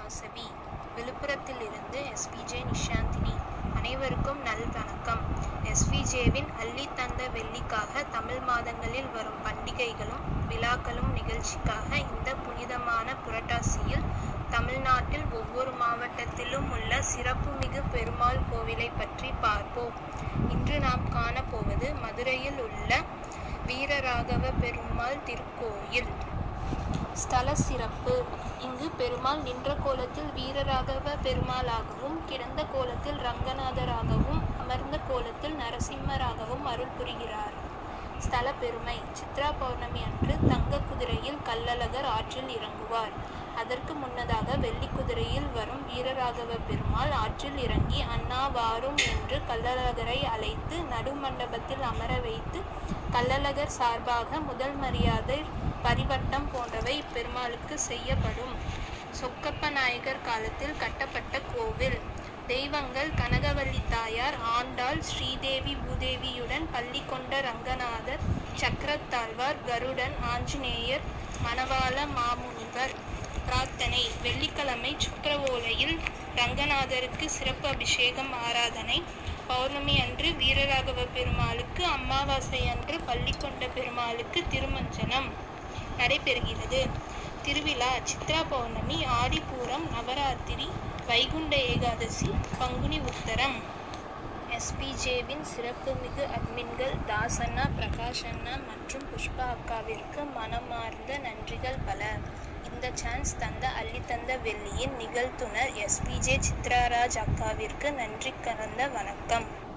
Vasavi விழுப்புரத்திலிருந்து SPJ Nishanthini அனைவருக்கும் நல்வணக்கம் எஸ்விஜேவின் அள்ளி தந்த வெள்ளிக்காக தமிழ் மாதங்களில் வரும் பண்டிகைகளும் விழாக்களும் நிகழ்ச்சிக்காக இந்த புனிதமான புரட்டாசியில் தமிழ்நாட்டில் ஒவ்வொரு மாவட்டத்திலும் உள்ள சிறப்புமிகு பெருமாள் கோவிலை பற்றி பார்ப்போம் இன்று நாம் காணப்போவது மதுரையில் உள்ள வீரராகவ பெருமாள் திருக்கோயில் ஸ்தல சிறப்பு இங்கு பெருமாள் நின்ற கோலத்தில் வீரராகவ பெருமாளாகவும் கிடந்த கோலத்தில் ரங்கநாதராகவும் அமர்ந்த கோலத்தில் நரசிம்மராகவும் அருள் புரிகிறார் ஸ்தல பெருமை சித்ரா பௌர்ணமி அன்று தங்க குதிரையில் கள்ளழகர் ஆற்றில் இறங்குவார் அதற்கு முன்னதாக வெள்ளி குதிரையில் வரும் வீரராகவ பெருமாள் ஆற்றில் இறங்கி அண்ணா வாரும் என்று கள்ளழகரை அழைத்து நடுமண்டபத்தில் அமர வைத்து கள்ளழகர் சார்பாக முதல் மரியாதை பரிவட்டம் போன்றவை பெருமாளுக்கு செய்யப்படும் சொக்கப்ப நாயகர் காலத்தில் கட்டப்பட்ட கோவில் தெய்வங்கள் கனகவல்லி தாயார் ஆண்டாள் ஸ்ரீதேவி பூதேவியுடன் பள்ளி கொண்ட ரங்கநாதர் சக்கரத்தாழ்வார் கருடன் ஆஞ்சநேயர் மணவாள மாமுனிவர் பிரார்த்தனை வெள்ளிக்கிழமை சுக்கரவோலையில் ரங்கநாதருக்கு சிறப்பு அபிஷேகம் ஆராதனை பௌர்ணமி அன்று வீரராகவ பெருமாளுக்கு அமாவாசை அன்று பள்ளிக்கொண்ட பெருமாளுக்கு திருமஞ்சனம் நடைபெறுகிறது திருவிழா சித்ரா பௌர்ணமி ஆடிப்பூரம் நவராத்திரி வைகுண்ட ஏகாதசி பங்குனி உத்தரம் எஸ்பிஜேவின் சிறப்புமிகு அட்மின்கள் தாசண்ணா பிரகாஷண்ணா மற்றும் புஷ்பா அக்காவிற்கு மனமார்ந்த நன்றிகள் பல இந்த சான்ஸ் தந்த அள்ளி தந்த வெள்ளியின் நிகழ்த்துனர் எஸ்பிஜே சித்ராராஜ் அக்காவிற்கு நன்றி கலந்த வணக்கம்